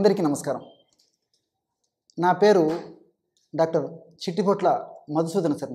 అందరికీ నమస్కారం నా పేరు డాక్టర్ చిట్టిపొట్ల మధుసూదన శర్మ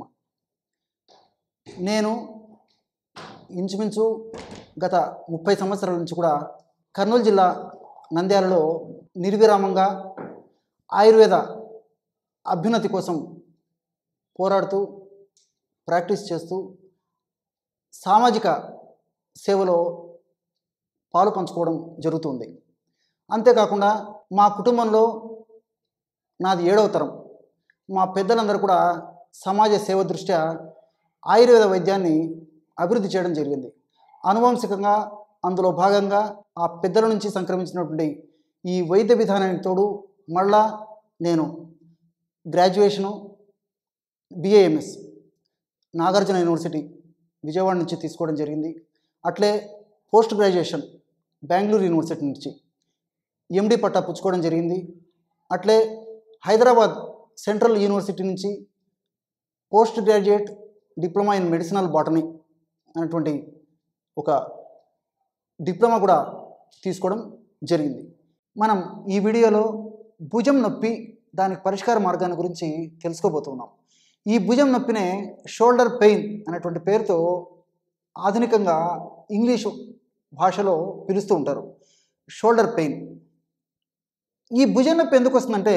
నేను ఇంచుమించు గత ముప్పై సంవత్సరాల నుంచి కూడా కర్నూలు జిల్లా నంద్యాలలో నిర్విరామంగా ఆయుర్వేద అభ్యున్నతి కోసం పోరాడుతూ ప్రాక్టీస్ చేస్తూ సామాజిక సేవలో పాలు పంచుకోవడం జరుగుతుంది అంతేకాకుండా మా కుటుంబంలో నాది ఏడవ తరం మా పెద్దలందరూ కూడా సమాజ సేవ దృష్ట్యా ఆయుర్వేద వైద్యాన్ని అభివృద్ధి చేయడం జరిగింది అనువంశికంగా అందులో భాగంగా ఆ పెద్దల నుంచి సంక్రమించినటువంటి ఈ వైద్య విధానానికి తోడు మళ్ళా నేను graduation BAMS Nagarjuna university Vijayawada నుంచి తీసుకోవడం జరిగింది అట్లే పోస్ట్ గ్రాడ్యుయేషన్ బెంగళూరు యూనివర్సిటీ నుంచి ఎండి పట్టా పుచ్చుకోవడం జరిగింది అట్లే హైదరాబాద్ సెంట్రల్ యూనివర్సిటీ నుంచి post graduate diploma in medicinal botany అనేటువంటి ఒక డిప్లొమా కూడా తీసుకోవడం జరిగింది మనం ఈ వీడియోలో భుజం నొప్పి దానికి పరిష్కార మార్గాన్ని గురించి తెలుసుకోబోతున్నాం ఈ భుజం నొప్పినే షోల్డర్ పెయిన్ అనేటువంటి పేరుతో ఆధునికంగా ఇంగ్లీషు భాషలో పిలుస్తూ ఉంటారు షోల్డర్ పెయిన్ ఈ భుజం నొప్పి ఎందుకు వస్తుందంటే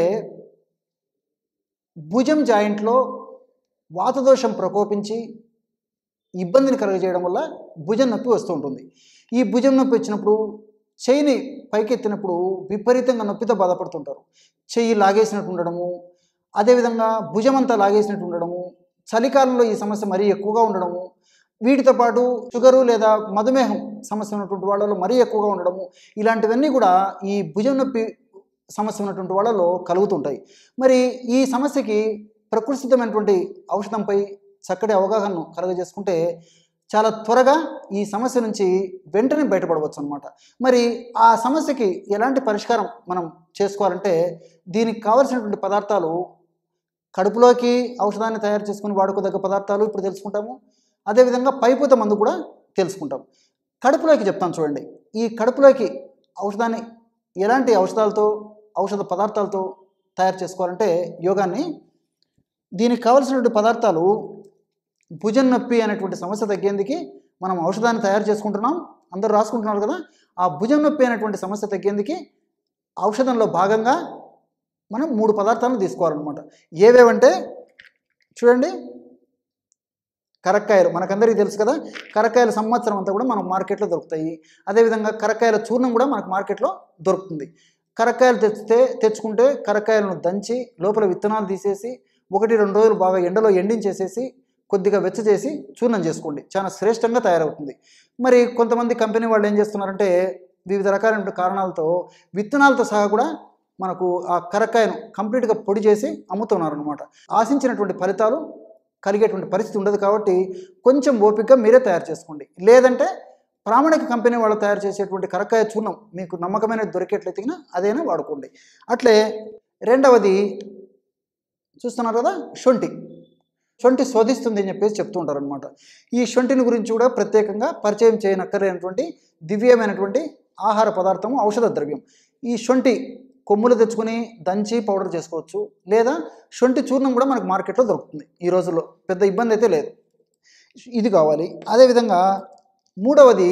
భుజం జాయింట్లో వాతదోషం ప్రకోపించి ఇబ్బందిని కలుగజేయడం వల్ల భుజం నొప్పి వస్తూ ఉంటుంది ఈ భుజం నొప్పి వచ్చినప్పుడు చెయ్యిని పైకెత్తినప్పుడు విపరీతంగా నొప్పితో బాధపడుతుంటారు చెయ్యి లాగేసినట్టు ఉండడము అదేవిధంగా భుజం అంతా లాగేసినట్టు ఉండడము చలికాలంలో ఈ సమస్య మరీ ఎక్కువగా ఉండడము వీటితో పాటు షుగరు లేదా మధుమేహం సమస్య ఉన్నటువంటి వాళ్ళలో మరీ ఎక్కువగా ఉండడము ఇలాంటివన్నీ కూడా ఈ భుజం నొప్పి సమస్య ఉన్నటువంటి వాళ్ళలో కలుగుతుంటాయి మరి ఈ సమస్యకి ప్రకృతిమైనటువంటి ఔషధంపై చక్కటి అవగాహనను కలగజేసుకుంటే చాలా త్వరగా ఈ సమస్య నుంచి వెంటనే బయటపడవచ్చు అనమాట మరి ఆ సమస్యకి ఎలాంటి పరిష్కారం మనం చేసుకోవాలంటే దీనికి కావలసినటువంటి పదార్థాలు కడుపులోకి ఔషధాన్ని తయారు చేసుకుని వాడుకోదగ్గ పదార్థాలు ఇప్పుడు తెలుసుకుంటాము అదేవిధంగా పైపూత మందు కూడా తెలుసుకుంటాం కడుపులోకి చెప్తాను చూడండి ఈ కడుపులోకి ఔషధాన్ని ఎలాంటి ఔషధాలతో ఔషధ పదార్థాలతో తయారు చేసుకోవాలంటే యోగాన్ని దీనికి కావలసినటువంటి పదార్థాలు భుజం నొప్పి అనేటువంటి సమస్య తగ్గేందుకు మనం ఔషధాన్ని తయారు చేసుకుంటున్నాం అందరూ రాసుకుంటున్నారు కదా ఆ భుజం నొప్పి అనేటువంటి సమస్య తగ్గేందుకు ఔషధంలో భాగంగా మనం మూడు పదార్థాలను తీసుకోవాలన్నమాట ఏవేవంటే చూడండి కరక్కాయలు మనకందరికీ తెలుసు కదా కరక్కాయల సంవత్సరం అంతా కూడా మనకు మార్కెట్లో దొరుకుతాయి అదేవిధంగా కరక్కాయల చూర్ణం కూడా మనకు మార్కెట్లో దొరుకుతుంది కరక్కాయలు తెచ్చితే తెచ్చుకుంటే కరక్కాయలను దంచి లోపల విత్తనాలు తీసేసి ఒకటి రెండు రోజులు బాగా ఎండలో ఎండించేసేసి కొద్దిగా వెచ్చ చేసి చూర్ణం చేసుకోండి చాలా శ్రేష్టంగా తయారవుతుంది మరి కొంతమంది కంపెనీ వాళ్ళు ఏం చేస్తున్నారంటే వివిధ రకాలైన కారణాలతో విత్తనాలతో సహా కూడా మనకు ఆ కరక్కాయను కంప్లీట్గా పొడి చేసి అమ్ముతున్నారు అనమాట ఆశించినటువంటి ఫలితాలు కలిగేటువంటి పరిస్థితి ఉండదు కాబట్టి కొంచెం ఓపికగా మీరే తయారు చేసుకోండి లేదంటే ప్రామాణిక కంపెనీ వాళ్ళు తయారు చేసేటువంటి కరక్కాయ చూర్ణం మీకు నమ్మకమైన దొరికేట్లయితే అదైనా వాడుకోండి అట్లే రెండవది చూస్తున్నారు కదా శొంఠి శొంఠి శోధిస్తుంది అని చెప్పేసి చెప్తూ ఉంటారు అనమాట ఈ శొంఠిని గురించి కూడా ప్రత్యేకంగా పరిచయం చేయనక్కర్లేనటువంటి దివ్యమైనటువంటి ఆహార పదార్థము ఔషధ ద్రవ్యం ఈ శొంఠి కొమ్ములు తెచ్చుకొని దంచి పౌడర్ చేసుకోవచ్చు లేదా శొంఠి చూర్ణం కూడా మనకు మార్కెట్లో దొరుకుతుంది ఈ రోజుల్లో పెద్ద ఇబ్బంది అయితే లేదు ఇది కావాలి అదేవిధంగా మూడవది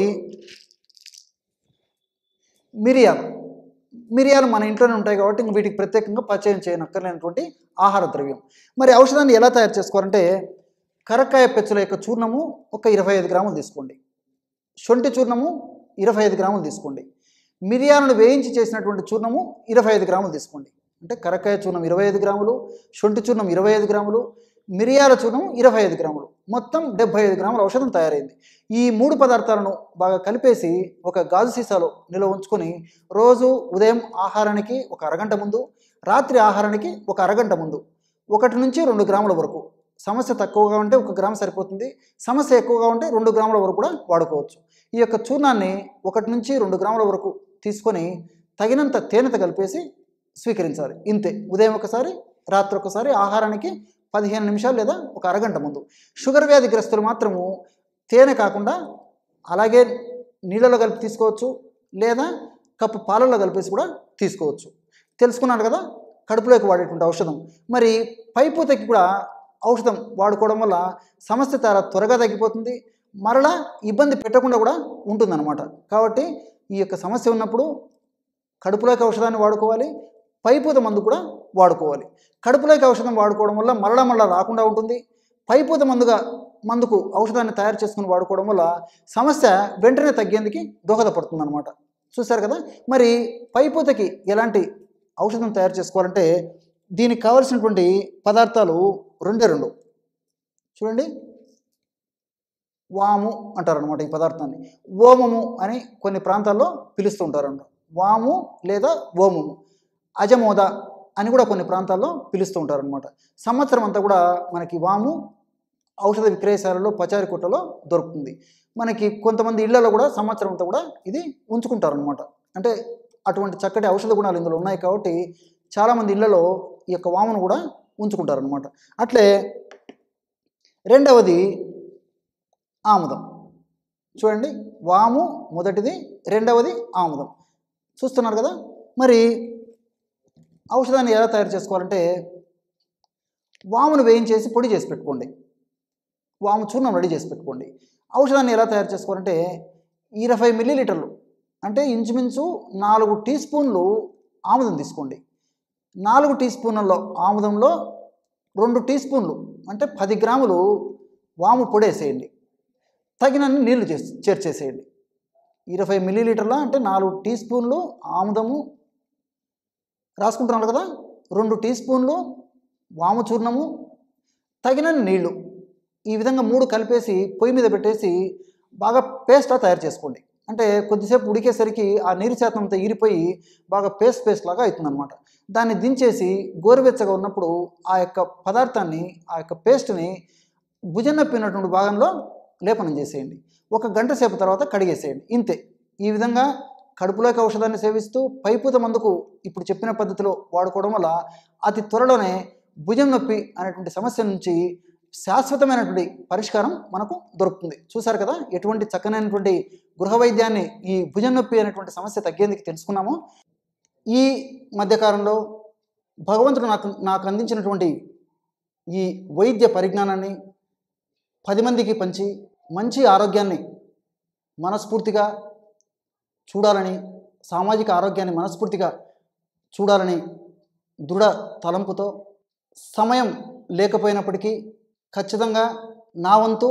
మిరియాలు మిరియాలు మన ఇంట్లోనే ఉంటాయి కాబట్టి ఇంక వీటికి ప్రత్యేకంగా పరిచయం చేయనక్కర్లేనటువంటి ఆహార ద్రవ్యం మరి ఔషధాన్ని ఎలా తయారు చేసుకోవాలంటే కరక్కాయ పెచ్చుల యొక్క చూర్ణము ఒక ఇరవై ఐదు గ్రాములు తీసుకోండి శొంఠి చూర్ణము ఇరవై ఐదు గ్రాములు తీసుకోండి మిరియాలను వేయించి చేసినటువంటి చూర్ణము ఇరవై ఐదు గ్రాములు తీసుకోండి అంటే కరక్కాయ చూర్ణం ఇరవై ఐదు గ్రాములు శొంఠి చూర్ణం ఇరవై ఐదు గ్రాములు మిరియాల చూర్ణం ఇరవై ఐదు గ్రాములు మొత్తం డెబ్బై ఐదు గ్రాముల ఔషధం తయారైంది ఈ మూడు పదార్థాలను బాగా కలిపేసి ఒక గాజు సీసాలో నిల్వ ఉంచుకొని రోజు ఉదయం ఆహారానికి ఒక అరగంట ముందు రాత్రి ఆహారానికి ఒక అరగంట ముందు ఒకటి నుంచి రెండు గ్రాముల వరకు సమస్య తక్కువగా ఉంటే ఒక గ్రాము సరిపోతుంది సమస్య ఎక్కువగా ఉంటే రెండు గ్రాముల వరకు కూడా వాడుకోవచ్చు ఈ యొక్క చూర్ణాన్ని ఒకటి నుంచి రెండు గ్రాముల వరకు తీసుకొని తగినంత తేనెత కలిపేసి స్వీకరించాలి ఇంతే ఉదయం ఒకసారి రాత్రి ఒకసారి ఆహారానికి పదిహేను నిమిషాలు లేదా ఒక అరగంట ముందు షుగర్ వ్యాధిగ్రస్తులు మాత్రము తేనె కాకుండా అలాగే నీళ్ళలో కలిపి తీసుకోవచ్చు లేదా కప్పు పాలల్లో కలిపేసి కూడా తీసుకోవచ్చు తెలుసుకున్నాను కదా కడుపులోకి వాడేటువంటి ఔషధం మరి పైపూతకి కూడా ఔషధం వాడుకోవడం వల్ల సమస్య చాలా త్వరగా తగ్గిపోతుంది మరలా ఇబ్బంది పెట్టకుండా కూడా ఉంటుందన్నమాట కాబట్టి ఈ యొక్క సమస్య ఉన్నప్పుడు కడుపులోకి ఔషధాన్ని వాడుకోవాలి పైపూత మందు కూడా వాడుకోవాలి కడుపులోకి ఔషధం వాడుకోవడం వల్ల మరలా మరలా రాకుండా ఉంటుంది పైపూత మందుగా మందుకు ఔషధాన్ని తయారు చేసుకుని వాడుకోవడం వల్ల సమస్య వెంటనే తగ్గేందుకు దోహదపడుతుంది అనమాట చూశారు కదా మరి పైపూతకి ఎలాంటి ఔషధం తయారు చేసుకోవాలంటే దీనికి కావలసినటువంటి పదార్థాలు రెండే రెండు చూడండి వాము అంటారనమాట ఈ పదార్థాన్ని ఓమము అని కొన్ని ప్రాంతాల్లో పిలుస్తూ ఉంటారంట వాము లేదా ఓమము అజమోద అని కూడా కొన్ని ప్రాంతాల్లో పిలుస్తూ ఉంటారనమాట సంవత్సరం అంతా కూడా మనకి వాము ఔషధ విక్రయశాలలో పచారి కొట్టలో దొరుకుతుంది మనకి కొంతమంది ఇళ్లలో కూడా సంవత్సరం అంతా కూడా ఇది ఉంచుకుంటారనమాట అంటే అటువంటి చక్కటి ఔషధ గుణాలు ఇందులో ఉన్నాయి కాబట్టి చాలామంది ఇళ్లలో ఈ యొక్క వామును కూడా ఉంచుకుంటారనమాట అట్లే రెండవది ఆముదం చూడండి వాము మొదటిది రెండవది ఆముదం చూస్తున్నారు కదా మరి ఔషధాన్ని ఎలా తయారు చేసుకోవాలంటే వామును వేయించేసి పొడి చేసి పెట్టుకోండి వాము చూర్ణం రెడీ చేసి పెట్టుకోండి ఔషధాన్ని ఎలా తయారు చేసుకోవాలంటే ఇరవై మిల్లీలీటర్లు అంటే ఇంచుమించు నాలుగు టీ స్పూన్లు ఆముదం తీసుకోండి నాలుగు టీ స్పూన్లలో ఆముదంలో రెండు టీ స్పూన్లు అంటే పది గ్రాములు వాము పొడేసేయండి తగినన్ని నీళ్లు చేసి చేర్చేసేయండి ఇరవై మిల్లీలీటర్ల అంటే నాలుగు టీ స్పూన్లు ఆముదము రాసుకుంటున్నారు కదా రెండు టీ స్పూన్లు వాము చూర్ణము తగినన్ని నీళ్లు ఈ విధంగా మూడు కలిపేసి పొయ్యి మీద పెట్టేసి బాగా పేస్ట్లా తయారు చేసుకోండి అంటే కొద్దిసేపు ఉడికేసరికి ఆ నీరు శాతం అంతా ఈరిపోయి బాగా పేస్ట్ పేస్ట్ లాగా అవుతుందన్నమాట దాన్ని దించేసి గోరువెచ్చగా ఉన్నప్పుడు ఆ యొక్క పదార్థాన్ని ఆ యొక్క పేస్ట్ని భుజన్నప్పినటువంటి భాగంలో లేపనం చేసేయండి ఒక గంట సేపు తర్వాత కడిగేసేయండి ఇంతే ఈ విధంగా కడుపులోకి ఔషధాన్ని సేవిస్తూ పైపూత మందుకు ఇప్పుడు చెప్పిన పద్ధతిలో వాడుకోవడం వల్ల అతి త్వరలోనే భుజం నొప్పి అనేటువంటి సమస్య నుంచి శాశ్వతమైనటువంటి పరిష్కారం మనకు దొరుకుతుంది చూసారు కదా ఎటువంటి చక్కనైనటువంటి గృహ వైద్యాన్ని ఈ భుజం నొప్పి అనేటువంటి సమస్య తగ్గేందుకు తెలుసుకున్నాము ఈ మధ్యకాలంలో భగవంతుడు నాకు నాకు అందించినటువంటి ఈ వైద్య పరిజ్ఞానాన్ని పది మందికి పంచి మంచి ఆరోగ్యాన్ని మనస్ఫూర్తిగా చూడాలని సామాజిక ఆరోగ్యాన్ని మనస్ఫూర్తిగా చూడాలని దృఢ తలంపుతో సమయం లేకపోయినప్పటికీ ఖచ్చితంగా నా వంతు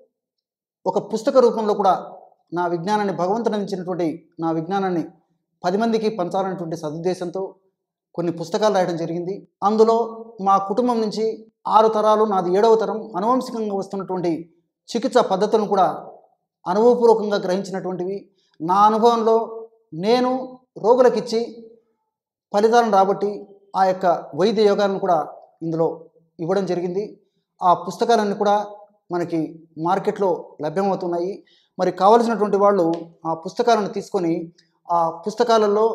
ఒక పుస్తక రూపంలో కూడా నా విజ్ఞానాన్ని భగవంతుడు అందించినటువంటి నా విజ్ఞానాన్ని పది మందికి పంచాలనేటువంటి సదుద్దేశంతో కొన్ని పుస్తకాలు రాయడం జరిగింది అందులో మా కుటుంబం నుంచి ఆరు తరాలు నాది ఏడవ తరం అనువంశికంగా వస్తున్నటువంటి చికిత్స పద్ధతులను కూడా అనుభవపూర్వకంగా గ్రహించినటువంటివి నా అనుభవంలో నేను రోగులకిచ్చి ఫలితాలను రాబట్టి ఆ యొక్క వైద్య యోగాలను కూడా ఇందులో ఇవ్వడం జరిగింది ఆ పుస్తకాలన్నీ కూడా మనకి మార్కెట్లో లభ్యమవుతున్నాయి మరి కావలసినటువంటి వాళ్ళు ఆ పుస్తకాలను తీసుకొని ఆ పుస్తకాలలో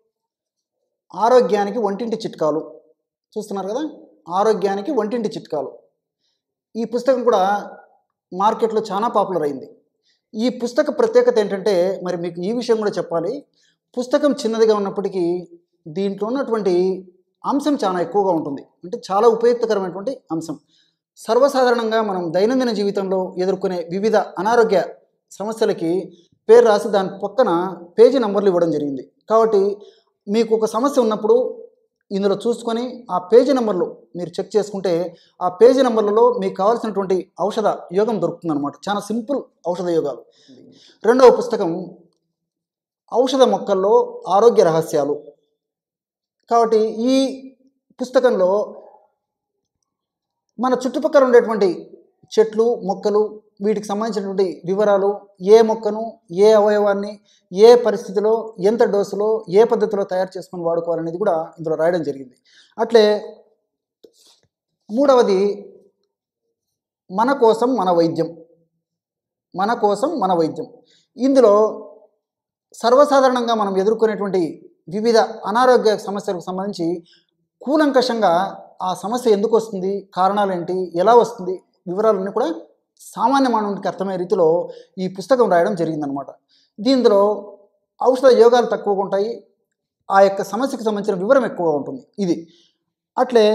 ఆరోగ్యానికి వంటింటి చిట్కాలు చూస్తున్నారు కదా ఆరోగ్యానికి వంటింటి చిట్కాలు ఈ పుస్తకం కూడా మార్కెట్లో చాలా పాపులర్ అయింది ఈ పుస్తక ప్రత్యేకత ఏంటంటే మరి మీకు ఈ విషయం కూడా చెప్పాలి పుస్తకం చిన్నదిగా ఉన్నప్పటికీ దీంట్లో ఉన్నటువంటి అంశం చాలా ఎక్కువగా ఉంటుంది అంటే చాలా ఉపయుక్తకరమైనటువంటి అంశం సర్వసాధారణంగా మనం దైనందిన జీవితంలో ఎదుర్కొనే వివిధ అనారోగ్య సమస్యలకి పేరు రాసి దాని పక్కన పేజీ నంబర్లు ఇవ్వడం జరిగింది కాబట్టి మీకు ఒక సమస్య ఉన్నప్పుడు ఇందులో చూసుకొని ఆ పేజీ నెంబర్లు మీరు చెక్ చేసుకుంటే ఆ పేజీ నెంబర్లలో మీకు కావాల్సినటువంటి ఔషధ యోగం దొరుకుతుందన్నమాట చాలా సింపుల్ ఔషధ యోగాలు రెండవ పుస్తకం ఔషధ మొక్కల్లో ఆరోగ్య రహస్యాలు కాబట్టి ఈ పుస్తకంలో మన చుట్టుపక్కల ఉండేటువంటి చెట్లు మొక్కలు వీటికి సంబంధించినటువంటి వివరాలు ఏ మొక్కను ఏ అవయవాన్ని ఏ పరిస్థితిలో ఎంత డోసులో ఏ పద్ధతిలో తయారు చేసుకొని వాడుకోవాలనేది కూడా ఇందులో రాయడం జరిగింది అట్లే మూడవది మన కోసం మన వైద్యం మన కోసం మన వైద్యం ఇందులో సర్వసాధారణంగా మనం ఎదుర్కొనేటువంటి వివిధ అనారోగ్య సమస్యలకు సంబంధించి కూలంకషంగా ఆ సమస్య ఎందుకు వస్తుంది కారణాలు ఏంటి ఎలా వస్తుంది వివరాలన్నీ కూడా సామాన్య మానవునికి అర్థమయ్యే రీతిలో ఈ పుస్తకం రాయడం జరిగిందనమాట దీనిలో ఔషధ యోగాలు తక్కువగా ఉంటాయి ఆ యొక్క సమస్యకు సంబంధించిన వివరం ఎక్కువగా ఉంటుంది ఇది అట్లే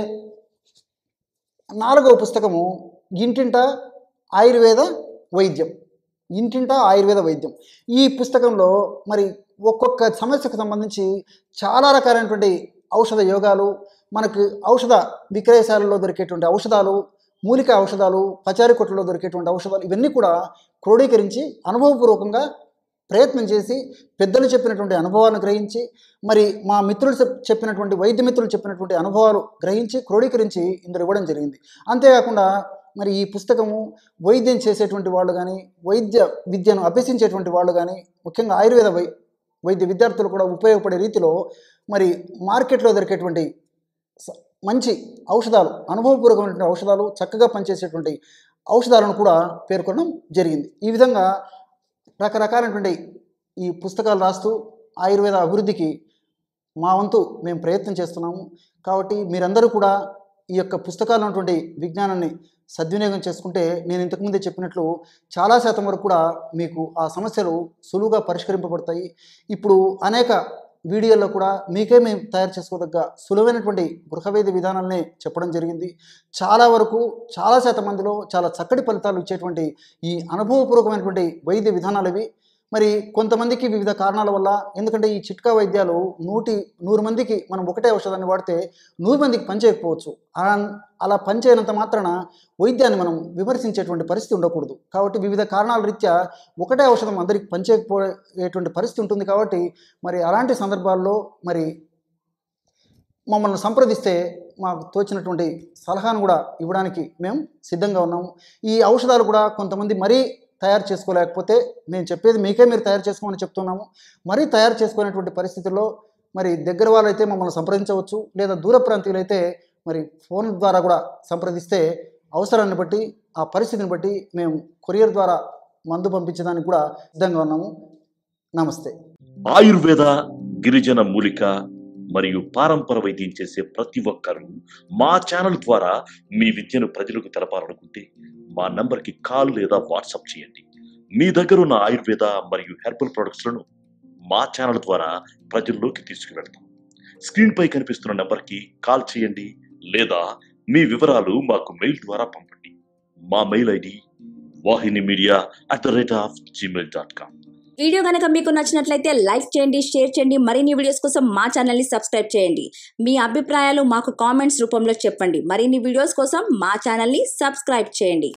నాలుగవ పుస్తకము ఇంటింట ఆయుర్వేద వైద్యం ఇంటింట ఆయుర్వేద వైద్యం ఈ పుస్తకంలో మరి ఒక్కొక్క సమస్యకు సంబంధించి చాలా రకాలైనటువంటి ఔషధ యోగాలు మనకు ఔషధ విక్రయశాలలో దొరికేటువంటి ఔషధాలు మూలిక ఔషధాలు పచారి కొట్టులో దొరికేటువంటి ఔషధాలు ఇవన్నీ కూడా క్రోడీకరించి అనుభవపూర్వకంగా ప్రయత్నం చేసి పెద్దలు చెప్పినటువంటి అనుభవాలను గ్రహించి మరి మా మిత్రులు చెప్- చెప్పినటువంటి వైద్య మిత్రులు చెప్పినటువంటి అనుభవాలు గ్రహించి క్రోడీకరించి ఇందులో ఇవ్వడం జరిగింది అంతేకాకుండా మరి ఈ పుస్తకము వైద్యం చేసేటువంటి వాళ్ళు కానీ వైద్య విద్యను అభ్యసించేటువంటి వాళ్ళు కానీ ముఖ్యంగా ఆయుర్వేద వై వైద్య విద్యార్థులు కూడా ఉపయోగపడే రీతిలో మరి మార్కెట్లో దొరికేటువంటి స- మంచి ఔషధాలు అనుభవపూర్వకమైనటువంటి ఔషధాలు చక్కగా పనిచేసేటువంటి ఔషధాలను కూడా పేర్కొనడం జరిగింది ఈ విధంగా రకరకాలైనటువంటి ఈ పుస్తకాలు రాస్తూ ఆయుర్వేద అభివృద్ధికి మా వంతు మేము ప్రయత్నం చేస్తున్నాము కాబట్టి మీరందరూ కూడా ఈ యొక్క పుస్తకాలు ఉన్నటువంటి విజ్ఞానాన్ని సద్వినియోగం చేసుకుంటే నేను ఇంతకుముందే చెప్పినట్లు చాలా శాతం వరకు కూడా మీకు ఆ సమస్యలు సులువుగా పరిష్కరింపబడతాయి ఇప్పుడు అనేక వీడియోల్లో కూడా మీకే మేము తయారు చేసుకోదగ్గ సులువైనటువంటి గృహవేద విధానాలనే చెప్పడం జరిగింది చాలా వరకు చాలా శాతం మందిలో చాలా చక్కటి ఫలితాలు ఇచ్చేటువంటి ఈ అనుభవపూర్వకమైనటువంటి వైద్య విధానాలు ఇవి మరి కొంతమందికి వివిధ కారణాల వల్ల ఎందుకంటే ఈ చిట్కా వైద్యాలు నూటి నూరు మందికి మనం ఒకటే ఔషధాన్ని వాడితే నూరు మందికి పనిచేయకపోవచ్చు అలా అలా పనిచేయనంత మాత్రాన వైద్యాన్ని మనం విమర్శించేటువంటి పరిస్థితి ఉండకూడదు కాబట్టి వివిధ కారణాల రీత్యా ఒకటే ఔషధం అందరికి పనిచేయకపోయేటువంటి పరిస్థితి ఉంటుంది కాబట్టి మరి అలాంటి సందర్భాల్లో మరి మమ్మల్ని సంప్రదిస్తే మాకు తోచినటువంటి సలహాను కూడా ఇవ్వడానికి మేము సిద్ధంగా ఉన్నాము ఈ ఔషధాలు కూడా కొంతమంది మరీ తయారు చేసుకోలేకపోతే మేము చెప్పేది మీకే మీరు తయారు చేసుకోమని చెప్తున్నాము మరీ తయారు చేసుకునేటువంటి పరిస్థితుల్లో మరి దగ్గర వాళ్ళైతే మమ్మల్ని సంప్రదించవచ్చు లేదా దూర ప్రాంతీయులైతే మరి ఫోన్ ద్వారా కూడా సంప్రదిస్తే అవసరాన్ని బట్టి ఆ పరిస్థితిని బట్టి మేము కొరియర్ ద్వారా మందు పంపించడానికి కూడా సిద్ధంగా ఉన్నాము నమస్తే ఆయుర్వేద గిరిజన మూలిక మరియు పారంపర వైద్యం చేసే ప్రతి ఒక్కరూ మా ఛానల్ ద్వారా మీ విద్యను ప్రజలకు తెలపాలనుకుంటే మా నంబర్కి కాల్ లేదా వాట్సాప్ చేయండి మీ దగ్గర ఉన్న ఆయుర్వేద మరియు హెర్బల్ ప్రొడక్ట్స్లను మా ఛానల్ ద్వారా ప్రజల్లోకి తీసుకువెళ్తాం స్క్రీన్పై కనిపిస్తున్న నంబర్కి కాల్ చేయండి లేదా మీ వివరాలు మాకు మెయిల్ ద్వారా పంపండి మా mail ID Vahini media at the rate of Gmail dot com video కనుక మీకు నచ్చినట్లయితే లైక్ చేయండి షేర్ చేయండి మరిన్ని వీడియోస్ కోసం మా ఛానల్ని సబ్స్క్రైబ్ చేయండి మీ అభిప్రాయాలు మాకు కామెంట్స్ రూపంలో చెప్పండి మరిన్ని వీడియోస్ కోసం మా ఛానల్ని సబ్స్క్రైబ్ చేయండి